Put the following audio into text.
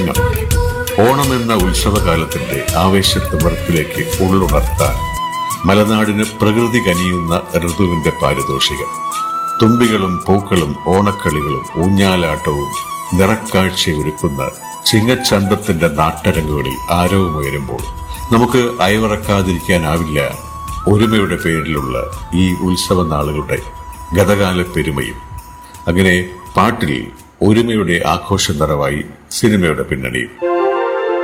ഓണമെന്ന ഉത്സവകാലത്തിന്റെ ആവേശത്തിമർപ്പിലേക്ക് ഉള്ളുണർത്താൻ മലനാടിന് പ്രകൃതി കനിയുന്ന ഋതുവിന്റെ പാരിതോഷികം തുമ്പികളും പൂക്കളും ഓണക്കളികളും ഊഞ്ഞാലാട്ടവും നിറക്കാഴ്ചയൊരുക്കുന്ന ചിങ്ങച്ചന്തത്തിന്റെ നാട്ടരങ്ങുകളിൽ ആരവമുയരുമ്പോൾ നമുക്ക് അയവിറക്കാതിരിക്കാനാവില്ല ഒരുമയുടെ പേരിലുള്ള ഈ ഉത്സവ നാളുകളുടെ ഗതകാല പെരുമയും അങ്ങനെ പാട്ടിൽ ഒരുമയുടെ ആഘോഷ നിറവായി സിനിമയുടെ പിന്നണിയും